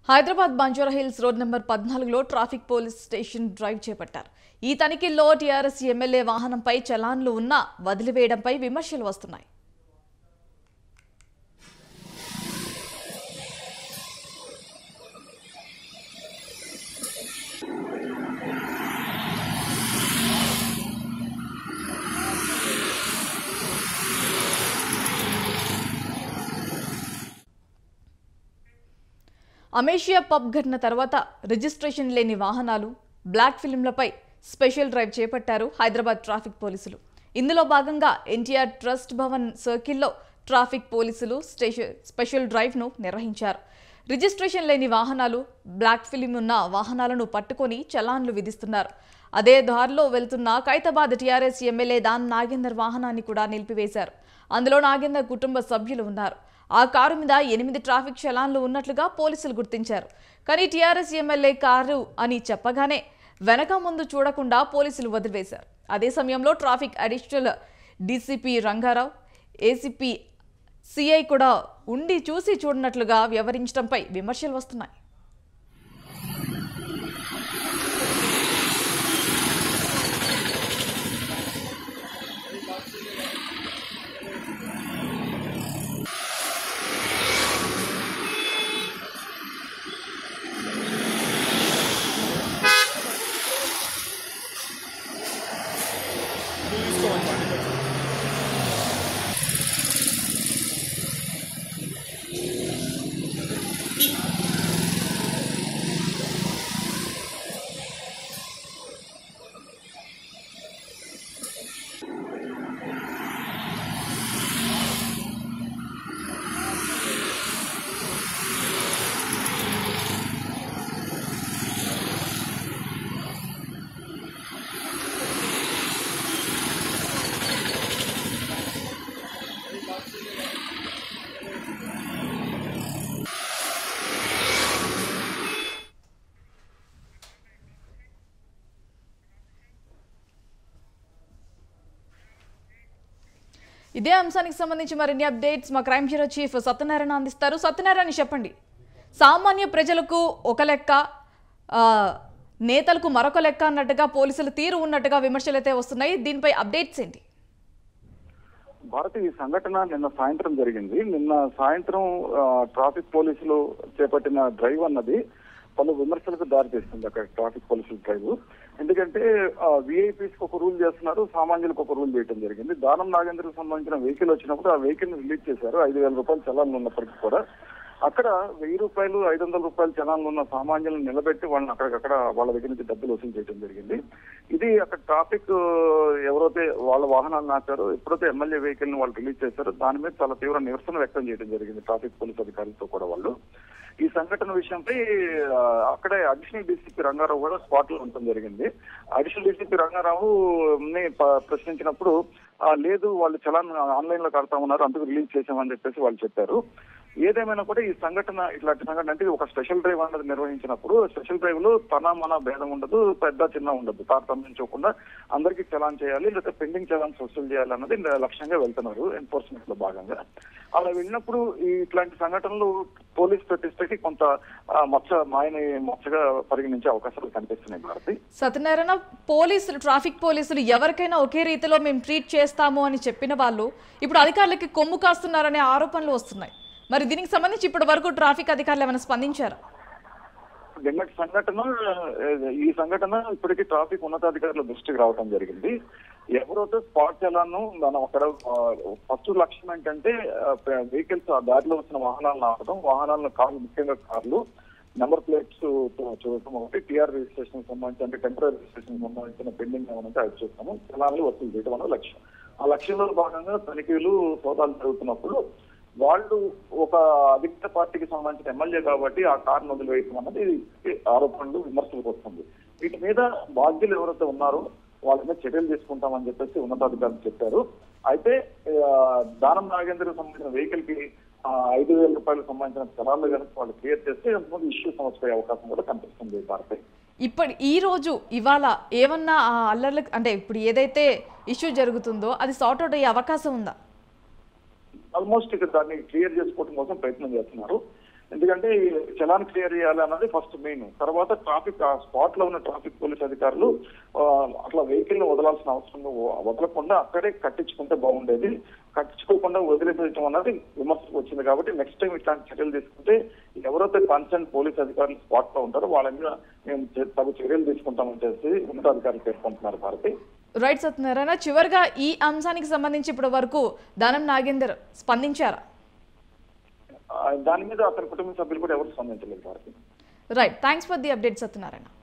Hyderabad Banjara hills road number పద్నాలుగులో traffic police station drive చేపట్టారు ఈ తనిఖీల్లో టీఆర్ఎస్ ఎమ్మెల్యే వాహనంపై చలాన్లు ఉన్నా వదిలివేయడంపై విమర్శలు వస్తున్నాయి అమేషియా పబ్ ఘటన తర్వాత రిజిస్ట్రేషన్ లేని వాహనాలు బ్లాక్ ఫిల్మ్లపై స్పెషల్ డ్రైవ్ చేపట్టారు హైదరాబాద్ ట్రాఫిక్ పోలీసులు ఇందులో భాగంగా ఎన్టీఆర్ ట్రస్ట్ భవన్ సర్కిల్లో ట్రాఫిక్ పోలీసులు స్టేషన్ స్పెషల్ డ్రైవ్ను నిర్వహించారు రిజిస్ట్రేషన్ లేని వాహనాలు బ్లాక్ ఫిలిం ఉన్న వాహనాలను పట్టుకొని చలాన్లు విధిస్తున్నారు అదే దారిలో వెళ్తున్న ఖైతాబాద్ టీఆర్ఎస్ ఎమ్మెల్యే దాన్ నాగేందర్ వాహనాన్ని కూడా నిలిపివేశారు అందులో నాగేందర్ కుటుంబ సభ్యులు ఉన్నారు ఆ కారు మీద ఎనిమిది ట్రాఫిక్ చలాన్లు ఉన్నట్లుగా పోలీసులు గుర్తించారు కానీ టీఆర్ఎస్ ఎమ్మెల్యే కారు అని చెప్పగానే వెనక ముందు చూడకుండా పోలీసులు వదిలివేశారు అదే సమయంలో traffic additional DCP Rangarao ACP CI కూడా ఉండి చూసి చూడనట్లుగా వ్యవహరించడంపై విమర్శలు వస్తున్నాయి ఇదే అంశానికి సంబంధించి మరిన్ని అప్డేట్స్ మా క్రైమ్ బ్యూరో చీఫ్ సత్యనారాయణ అందిస్తారు సత్యనారాయణ చెప్పండి సామాన్య ప్రజలకు ఒక లెక్క ఆ, నేతలకు మరొక లెక్క అన్నట్టుగా పోలీసుల తీరు ఉన్నట్టుగా విమర్శలు అయితే వస్తున్నాయి దీనిపై అప్డేట్స్ ఏంటి భారత్ ఈ సంఘటన నిన్న సాయంత్రం జరిగింది నిన్న సాయంత్రం ఆ, ట్రాఫిక్ పోలీసులు చేపట్టిన డ్రైవ్ అన్నది పలు విమర్శలకు దారితీస్తుంది అక్కడ ట్రాఫిక్ పోలీసుల డ్రైవ్ ఎందుకంటే విఐపీస్ ఒక రూల్ చేస్తున్నారు సామాన్యులకు ఒక రూల్ చేయడం జరిగింది దానం నాగేంద్రకు సంబంధించిన వెహికల్ వచ్చినప్పుడు ఆ వెహికల్ ని రిలీజ్ చేశారు ఐదు వేల రూపాయలు చలాన్లు ఉన్నప్పటికీ కూడా అక్కడ వెయ్యి రూపాయలు ఐదు వందల రూపాయల చలాన్లు ఉన్న సామాన్యులను నిలబెట్టి వాళ్ళని అక్కడికక్కడ వాళ్ళ దగ్గర నుంచి డబ్బులు వసూలు చేయడం జరిగింది ఇది అక్కడ ట్రాఫిక్ ఎవరైతే వాళ్ళ వాహనాలు నాచారో ఎప్పుడైతే ఎమ్మెల్యే వెహికల్ ని వాళ్ళు రిలీజ్ చేశారో దాని మీద చాలా తీవ్ర నిరసన వ్యక్తం చేయడం జరిగింది ట్రాఫిక్ పోలీస్ అధికారులతో కూడా వాళ్ళు ఈ సంఘటన విషయంపై ఆ, అక్కడే అడిషనల్ డీసీపీ రంగారావు కూడా స్పాట్ లో ఉండటం జరిగింది అడిషనల్ డీసీపీ రంగారావు ని ప- ప్రశ్నించినప్పుడు "ఆ, లేదు వాళ్ళు చలాన్ ఆన్లైన్ లో కడతా ఉన్నారు అందుకు రిలీజ్ చేసామని చెప్పేసి వాళ్ళు చెప్పారు ఏదేమైనా కూడా ఈ సంఘటన ఇట్లాంటి సంఘటన అంటే ఒక స్పెషల్ డ్రైవ్ అన్నది నిర్వహించినప్పుడు స్పెషల్ డ్రైవ్ లో తన మన భేదం ఉండదు పెద్ద చిన్న ఉండదు తారతమ్యించకుండా అందరికీ చలాన్ చేయాలి లేదా పెండింగ్ చలాన్స్ వసూలు చేయాలి అన్నది లక్ష్యంగా వెళ్తున్నారు ఎన్ఫోర్స్మెంట్ లో భాగంగా అలా వెళ్ళినప్పుడు ఈ ఇట్లాంటి సంఘటనలు పోలీస్ ప్రతిష్టకి కొంత ఆ, మచ్చ మాయని మచ్చగా పరిగణించే అవకాశాలు కనిపిస్తున్నాయి భారతి సత్యనారాయణ పోలీసులు ట్రాఫిక్ పోలీసులు ఎవరికైనా ఒకే రీతిలో మేము ట్రీట్ చేస్తాము అని చెప్పిన వాళ్ళు ఇప్పుడు అధికారులకి కొమ్ము కాస్తున్నారనే ఆరోపణలు వస్తున్నాయి మరి దీనికి సంబంధించి ఇప్పటి వరకు ట్రాఫిక్ అధికారులు ఏమైనా స్పందించారా నిన్నటి సంఘటన ఆ, ఈ సంఘటన ఇప్పటికీ ట్రాఫిక్ ఉన్నతాధికారుల దృష్టికి రావడం జరిగింది ఎవరైతే స్పాట్ చలాను మనం అక్కడ ఫస్ట్ లక్ష్యం ఏంటంటే వెహికల్స్ ఆ దారిలో వచ్చిన వాహనాలను ఆపడం వాహనాలను కార్లు ముఖ్యంగా కార్లు నెంబర్ ప్లేట్స్ చూడటం ఒకటి టీఆర్ రిజిస్ట్రేషన్ సంబంధించి అంటే టెంపరీ రిజిస్ట్రేషన్ సంబంధించిన పెండింగ్ ఏమంటే అవి చూస్తాము చలాన్లు వసూలు చేయడం అనే లక్ష్యం ఆ లక్ష్యంలో భాగంగా తనిఖీలు సోదాలు జరుగుతున్నప్పుడు వాళ్ళు ఒక అధికార పార్టీకి సంబంధించిన ఎమ్మెల్యే కాబట్టి ఆ కారును వదిలివేయటం అన్నది ఆరోపణలు విమర్శలకు వస్తుంది వీటి మీద బాధ్యులు ఎవరైతే ఉన్నారో వాళ్ళ మీద చర్యలు తీసుకుంటామని చెప్పేసి ఉన్నతాధికారులు చెప్పారు అయితే ఆ, దానం నాగేంద్రకు సంబంధించిన వెహికల్ కి ఆ, ఐదు వేల రూపాయలకు సంబంధించిన స్థలాలు కనుక వాళ్ళు క్లియర్ చేస్తే ఎంతమంది ఇష్యూ సమస్య అవకాశం కూడా కనిపిస్తుంది భారత్ ఇప్పటి ఈ రోజు ఇవాళ ఏమన్నా ఆ అల్లర్లకు అంటే ఇప్పుడు ఏదైతే ఇష్యూ జరుగుతుందో అది సార్ట్ అవుట్ అయ్యే అవకాశం ఉందా ఆల్మోస్ట్ ఇక్కడ దాన్ని క్లియర్ చేసుకోవడం కోసం ప్రయత్నం చేస్తున్నారు ఎందుకంటే ఈ చలాన్ క్లియర్ చేయాలి అన్నది ఫస్ట్ మెయిన్ తర్వాత ట్రాఫిక్ ఆ స్పాట్ లో ఉన్న ట్రాఫిక్ పోలీస్ అధికారులు ఆ, అట్లా వెహికల్ ని వదలాల్సిన అవసరం వదలకుండా అక్కడే కట్టించుకుంటే బాగుండేది కట్టించుకోకుండా వదిలిపెట్టడం అన్నది విమర్శకు వచ్చింది కాబట్టి నెక్స్ట్ టైం ఇట్లాంటి చర్యలు తీసుకుంటే ఎవరైతే కన్సర్న్ పోలీస్ అధికారులు స్పాట్ లో ఉంటారో వాళ్ళ మీద మేము చే- తగు చర్యలు తీసుకుంటామని చెప్పి ఉన్నతాధికారులు పేర్కొంటున్నారు భారతి రైట్ సత్యనారాయణ చివరిగా ఈ అంశానికి సంబంధించి ఇప్పటి వరకు దానం నాగేందర్ స్పందించారా ఆ, దాని మీద అతని కుటుంబ సభ్యులు కూడా ఎవరు స్పందించలేదు Bharati right thanks for the update Satyanarayana